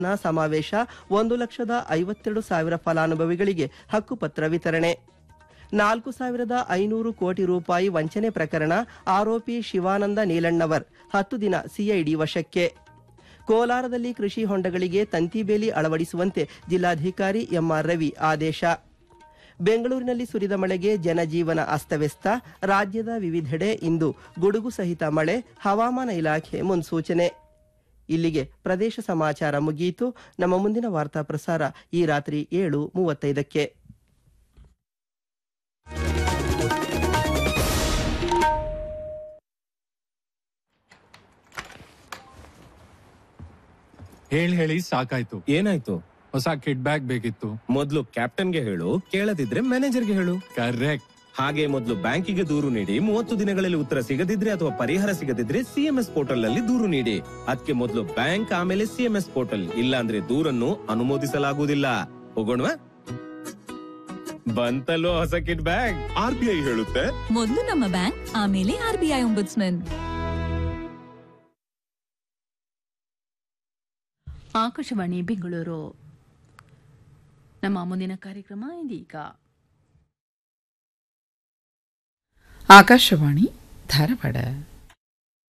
ನ ಸಮಾವೇಶ ಒಂದು ಲಕ್ಷದ ಐವತ್ತೆರಡು ಸಾವಿರ ಫಲಾನುಭವಿಗಳಿಗೆ ಹಕ್ಕುಪತ್ರ ವಿತರಣೆ ನಾಲ್ಕು ಸಾವಿರದ ಐನೂರು ಕೋಟಿ ರೂಪಾಯಿ ವಂಚನೆ ಪ್ರಕರಣ ಆರೋಪಿ ಶಿವಾನಂದ ನೀಲಣ್ಣವರ್ ಹತ್ತು ದಿನ ಸಿಐಡಿ ವಶಕ್ಕೆ ಕೋಲಾರದಲ್ಲಿ ಕೃಷಿ ಹೊಂಡಗಳಿಗೆ ತಂತಿಬೇಲಿ ಅಳವಡಿಸುವಂತೆ ಜಿಲ್ಲಾಧಿಕಾರಿ ಎಂಆರ್ ರವಿ ಆದೇಶ ಬೆಂಗಳೂರಿನಲ್ಲಿ ಸುರಿದ ಮಳೆಗೆ ಜನಜೀವನ ಅಸ್ತವ್ಯಸ್ತ ರಾಜ್ಯದ ವಿವಿಧೆಡೆ ಇಂದು ಗುಡುಗು ಸಹಿತ ಮಳೆ ಹವಾಮಾನ ಇಲಾಖೆ ಮುನ್ಸೂಚನೆ ಇಲ್ಲಿಗೆ ಪ್ರದೇಶ ಸಮಾಚಾರ ಮುಗಿಯಿತು ನಮ್ಮ ಮುಂದಿನ ವಾರ್ತಾ ಪ್ರಸಾರ ಈ ರಾತ್ರಿ ಏಳು ಮೂವತ್ತೈದಕ್ಕೆ ಹೇಳಿ ಹೇಳಿ ಸಾಕಾಯ್ತು ಏನಾಯ್ತು ಹೊಸ ಕಿಡ್ ಬ್ಯಾಗ್ ಬೇಕಿತ್ತು ಮೊದ್ಲು ಕ್ಯಾಪ್ಟನ್ಗೆ ಹೇಳು ಕೇಳದಿದ್ರೆ ಮ್ಯಾನೇಜರ್ಗೆ ಹೇಳು ಕರೆಕ್ಟ್ ಹಾಗೆ ಮೊದಲು ಬ್ಯಾಂಕಿಗೆ ದೂರು ನೀಡಿ ಮೂವತ್ತು ದಿನಗಳಲ್ಲಿ ಉತ್ತರ ಸಿಗದಿದ್ರೆ ಅಥವಾ ಪರಿಹಾರ ಸಿಗದಿದ್ರೆ ಸಿಎಂಎಸ್ ಪೋರ್ಟಲ್ ನಲ್ಲಿ ದೂರು ನೀಡಿ ಅದಕ್ಕೆ ಮೊದಲು ಬ್ಯಾಂಕ್ ಆಮೇಲೆ ಸಿಎಂಎಸ್ ಪೋರ್ಟಲ್ ಇಲ್ಲ ಅಂದ್ರೆ ದೂರನ್ನು ಅನುಮೋದಿಸಲಾಗುವುದಿಲ್ಲ ಹೋಗೋಣವಾ ಬಂತಲ್ಲೋ ಹೊಸ ಕಿಡ್ ಬ್ಯಾಗ್ ಆರ್ಬಿಐ ಹೇಳುತ್ತೆ ಮೊದಲು ನಮ್ಮ ಬ್ಯಾಂಕ್ ಆಮೇಲೆ ಆರ್ಬಿಐ ಒಂಬುಡ್ಸ್ಮನ್ ಆಕಾಶವಾಣಿ ಬೆಂಗಳೂರು ನಮ್ಮ ಮುಂದಿನ ಕಾರ್ಯಕ್ರಮ ಇದೀಗ ಆಕಾಶವಾಣಿ ಧಾರವಾಡ